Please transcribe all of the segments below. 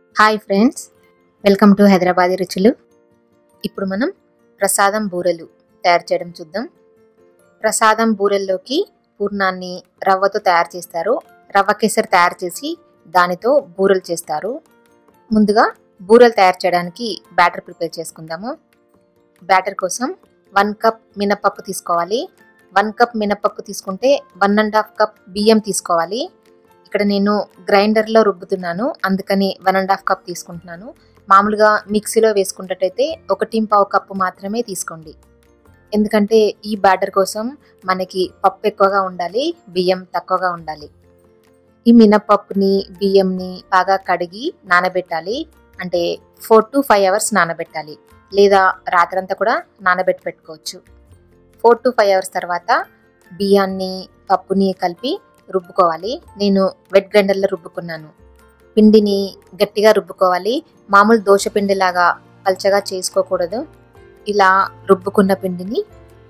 hi friends welcome to Hyderabadi రుచులు ఇప్పుడు మనం ప్రసాదం బూరెలు తయారు చేయడం చూద్దాం ప్రసాదం బూరెల్లోకి పూర్ణాన్ని రవ్వతో తయారు చేస్తారు రవ్వ కేసరి తయారు చేసి దానితో బూరెలు చేస్తారు ముందుగా బూరెలు తయారు చేయడానికి బ్యాటర్ ప్రిపేర్ చేసుకుందాము బ్యాటర్ కోసం వన్ కప్ మినపప్పు తీసుకోవాలి వన్ కప్ మినపప్పు తీసుకుంటే వన్ అండ్ హాఫ్ కప్ బియ్యం తీసుకోవాలి ఇక్కడ నేను గ్రైండర్లో రుబ్బుతున్నాను అందుకని వన్ అండ్ హాఫ్ కప్ తీసుకుంటున్నాను మామూలుగా మిక్సీలో వేసుకున్నట్టయితే ఒకటి పావు కప్పు మాత్రమే తీసుకోండి ఎందుకంటే ఈ బ్యాటర్ కోసం మనకి పప్పు ఎక్కువగా ఉండాలి బియ్యం తక్కువగా ఉండాలి ఈ మినపప్పుని బియ్యంని బాగా కడిగి నానబెట్టాలి అంటే ఫోర్ టు ఫైవ్ అవర్స్ నానబెట్టాలి లేదా రాత్రంతా కూడా నానబెట్టి పెట్టుకోవచ్చు ఫోర్ టు ఫైవ్ అవర్స్ తర్వాత బియ్యాన్ని పప్పుని కలిపి రుబ్బుకోవాలి నేను వెట్ గ్రైండర్లో రుబ్బుకున్నాను పిండిని గట్టిగా రుబ్బుకోవాలి మామూలు దోశ పిండిలాగా పల్చగా చేసుకోకూడదు ఇలా రుబ్బుకున్న పిండిని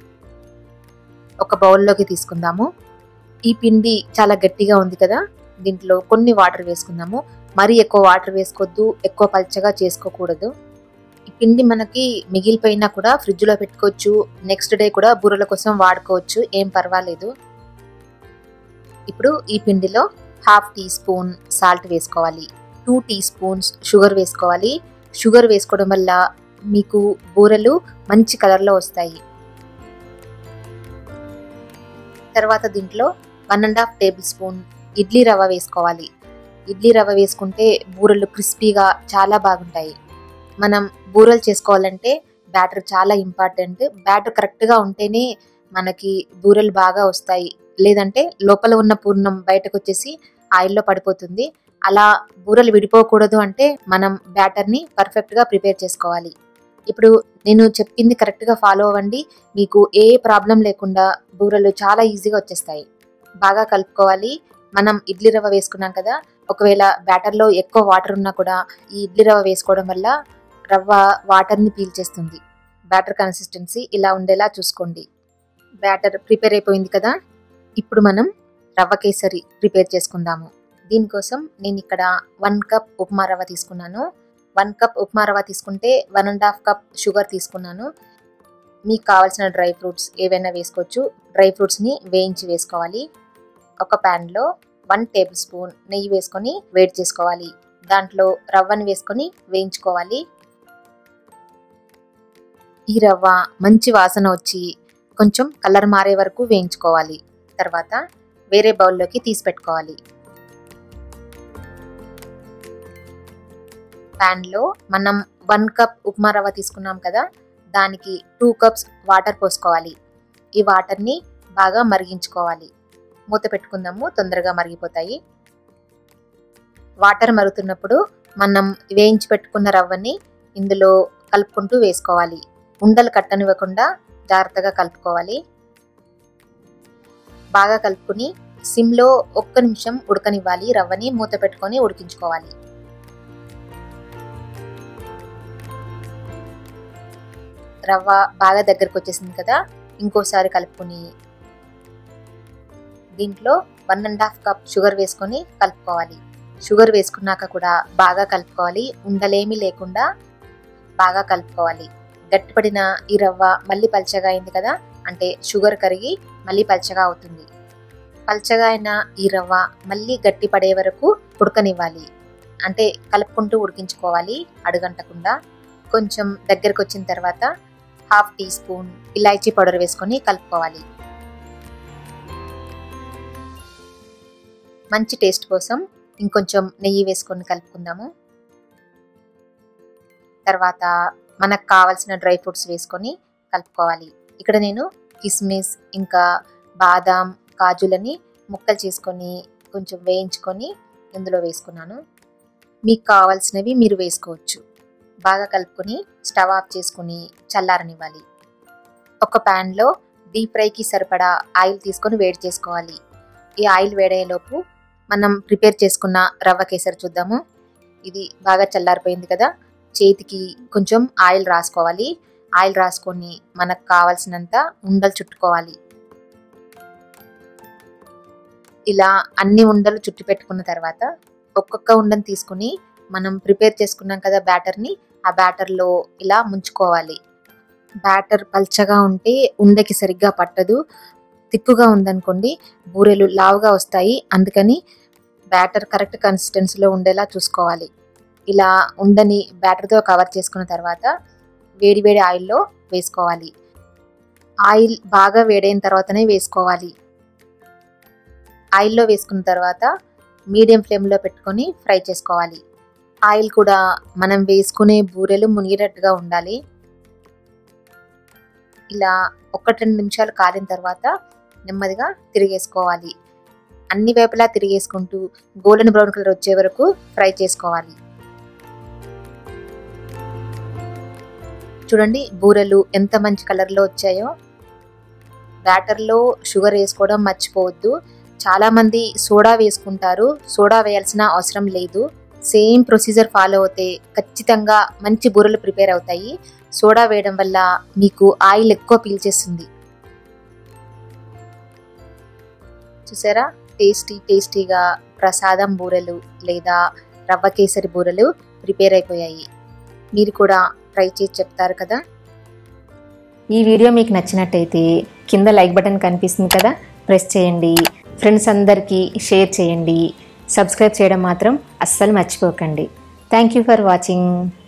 ఒక బౌల్లోకి తీసుకుందాము ఈ పిండి చాలా గట్టిగా ఉంది కదా దీంట్లో కొన్ని వాటర్ వేసుకుందాము మరీ ఎక్కువ వాటర్ వేసుకోవద్దు ఎక్కువ పల్చగా చేసుకోకూడదు ఈ పిండి మనకి మిగిలిపోయినా కూడా ఫ్రిడ్జ్లో పెట్టుకోవచ్చు నెక్స్ట్ డే కూడా బూరెల కోసం వాడుకోవచ్చు ఏం పర్వాలేదు ఇప్పుడు ఈ పిండిలో హాఫ్ టీ స్పూన్ సాల్ట్ వేసుకోవాలి టూ టీ స్పూన్స్ షుగర్ వేసుకోవాలి షుగర్ వేసుకోవడం వల్ల మీకు బూరెలు మంచి కలర్లో వస్తాయి తర్వాత దీంట్లో one and half tablespoon idli రవ్వ వేసుకోవాలి ఇడ్లీ రవ్వ వేసుకుంటే బూరెలు క్రిస్పీగా చాలా బాగుంటాయి మనం బూరెలు చేసుకోవాలంటే బ్యాటర్ చాలా ఇంపార్టెంట్ బ్యాటర్ కరెక్ట్గా ఉంటేనే మనకి బూరెలు బాగా వస్తాయి లేదంటే లోపల ఉన్న పూర్ణం బయటకు వచ్చేసి ఆయిల్లో పడిపోతుంది అలా బూరెలు విడిపోకూడదు అంటే మనం బ్యాటర్ని పర్ఫెక్ట్గా ప్రిపేర్ చేసుకోవాలి ఇప్పుడు నేను చెప్పింది కరెక్ట్గా ఫాలో అవ్వండి మీకు ఏ ప్రాబ్లం లేకుండా బూరెలు చాలా ఈజీగా వచ్చేస్తాయి బాగా కలుపుకోవాలి మనం ఇడ్లీ రవ్వ వేసుకున్నాం కదా ఒకవేళ బ్యాటర్లో ఎక్కువ వాటర్ ఉన్నా కూడా ఈ ఇడ్లీ రవ్వ వేసుకోవడం వల్ల రవ్వ వాటర్ని పీల్చేస్తుంది బ్యాటర్ కన్సిస్టెన్సీ ఇలా ఉండేలా చూసుకోండి బ్యాటర్ ప్రిపేర్ అయిపోయింది కదా ఇప్పుడు మనం రవ్వ కేసరి ప్రిపేర్ చేసుకుందాము దీనికోసం నేను ఇక్కడ వన్ కప్ ఉప్మా రవ్వ తీసుకున్నాను వన్ కప్ ఉప్మా రవ్వ తీసుకుంటే one and half cup sugar తీసుకున్నాను మీకు కావాల్సిన డ్రై ఫ్రూట్స్ ఏవైనా వేసుకోవచ్చు డ్రై ఫ్రూట్స్ని వేయించి వేసుకోవాలి ఒక ప్యాన్లో వన్ టేబుల్ స్పూన్ నెయ్యి వేసుకొని వేడి చేసుకోవాలి దాంట్లో రవ్వని వేసుకొని వేయించుకోవాలి ఈ రవ్వ మంచి వాసన వచ్చి కొంచెం కలర్ మారే వరకు వేయించుకోవాలి తర్వాత వేరే బౌల్లోకి తీసి పెట్టుకోవాలి ప్యాన్లో మనం వన్ కప్ ఉప్మా రవ్వ తీసుకున్నాం కదా దానికి టూ కప్స్ వాటర్ పోసుకోవాలి ఈ వాటర్ని బాగా మరిగించుకోవాలి మూత పెట్టుకుందాము తొందరగా మరిగిపోతాయి వాటర్ మరుగుతున్నప్పుడు మనం వేయించి పెట్టుకున్న రవ్వని ఇందులో కలుపుకుంటూ వేసుకోవాలి ఉండలు కట్టనివ్వకుండా జాగ్రత్తగా కలుపుకోవాలి బాగా కలుపుకుని సిమ్లో ఒక్క నిమిషం ఉడకనివ్వాలి రవ్వని మూత పెట్టుకొని ఉడికించుకోవాలి రవ్వ బాగా దగ్గరకు వచ్చేసింది కదా ఇంకోసారి కలుపుకొని దీంట్లో one and half cup sugar వేసుకొని కలుపుకోవాలి షుగర్ వేసుకున్నాక కూడా బాగా కలుపుకోవాలి ఉండలేమి లేకుండా బాగా కలుపుకోవాలి గట్టిపడిన ఈ రవ్వ మళ్ళీ పల్చగా అయింది కదా అంటే షుగర్ కరిగి మళ్ళీ పల్చగా అవుతుంది పల్చగా అయిన ఈ రవ్వ మళ్ళీ గట్టి పడే వరకు ఉడకనివ్వాలి అంటే కలుపుకుంటూ ఉడికించుకోవాలి అడుగంటకుండా కొంచెం దగ్గరకు వచ్చిన తర్వాత హాఫ్ టీ స్పూన్ ఇలాచీ పౌడర్ వేసుకొని కలుపుకోవాలి మంచి టేస్ట్ కోసం ఇంకొంచెం నెయ్యి వేసుకొని కలుపుకుందాము తర్వాత మనకు కావాల్సిన డ్రై ఫ్రూట్స్ వేసుకొని కలుపుకోవాలి ఇక్కడ నేను కిస్మిస్ ఇంకా బాదాం కాజులని ముక్కలు చేసుకొని కొంచెం వేయించుకొని ఇందులో వేసుకున్నాను మీకు కావాల్సినవి మీరు వేసుకోవచ్చు బాగా కలుపుకొని స్టవ్ ఆఫ్ చేసుకుని చల్లారనివ్వాలి ఒక ప్యాన్లో డీప్ ఫ్రైకి సరిపడా ఆయిల్ తీసుకొని వేడి చేసుకోవాలి ఈ ఆయిల్ వేడయ్యేలోపు మనం ప్రిపేర్ చేసుకున్న రవ్వ కేసరి చూద్దాము ఇది బాగా చల్లారిపోయింది కదా చేతికి కొంచెం ఆయిల్ రాసుకోవాలి ఆయిల్ రాసుకొని మనకు కావాల్సినంత ఉండలు చుట్టుకోవాలి ఇలా అన్ని ఉండలు చుట్టి పెట్టుకున్న తర్వాత ఒక్కొక్క ఉండను తీసుకుని మనం ప్రిపేర్ చేసుకున్నాం కదా బ్యాటర్ని ఆ బ్యాటర్లో ఇలా ముంచుకోవాలి బ్యాటర్ పల్చగా ఉంటే ఉండకి సరిగ్గా పట్టదు తిక్కుగా ఉందనుకోండి బూరెలు లావుగా వస్తాయి అందుకని బ్యాటర్ కరెక్ట్ కన్సిస్టెన్సీలో ఉండేలా చూసుకోవాలి ఇలా ఉండని బ్యాటర్తో కవర్ చేసుకున్న తర్వాత వేడి వేడి ఆయిల్లో వేసుకోవాలి ఆయిల్ బాగా వేడైన తర్వాతనే వేసుకోవాలి ఆయిల్లో వేసుకున్న తర్వాత మీడియం ఫ్లేమ్లో పెట్టుకొని ఫ్రై చేసుకోవాలి ఆయిల్ కూడా మనం వేసుకునే బూరెలు మునిగేటట్టుగా ఉండాలి ఇలా ఒకటి రెండు నిమిషాలు కాలిన తర్వాత నెమ్మదిగా తిరిగేసుకోవాలి అన్ని వైపులా తిరిగేసుకుంటూ గోల్డెన్ బ్రౌన్ కలర్ వచ్చే వరకు ఫ్రై చేసుకోవాలి చూడండి బూరెలు ఎంత మంచి కలర్లో వచ్చాయో బ్యాటర్లో షుగర్ వేసుకోవడం మర్చిపోవద్దు చాలామంది సోడా వేసుకుంటారు సోడా వేయాల్సిన అవసరం లేదు సేమ్ ప్రొసీజర్ ఫాలో అవుతే ఖచ్చితంగా మంచి బూరెలు ప్రిపేర్ అవుతాయి సోడా వేయడం వల్ల మీకు ఆయిల్ ఎక్కువ పీల్చేస్తుంది చూసారా టేస్టీ టేస్టీగా ప్రసాదం బూరెలు లేదా రవ్వ కేసరి బూరెలు ప్రిపేర్ అయిపోయాయి మీరు కూడా ట్రై చేసి చెప్తారు కదా ఈ వీడియో మీకు నచ్చినట్టయితే కింద లైక్ బటన్ కనిపిస్తుంది కదా ప్రెస్ చేయండి ఫ్రెండ్స్ అందరికీ షేర్ చేయండి సబ్స్క్రైబ్ చేయడం మాత్రం అస్సలు మర్చిపోకండి థ్యాంక్ యూ ఫర్ వాచింగ్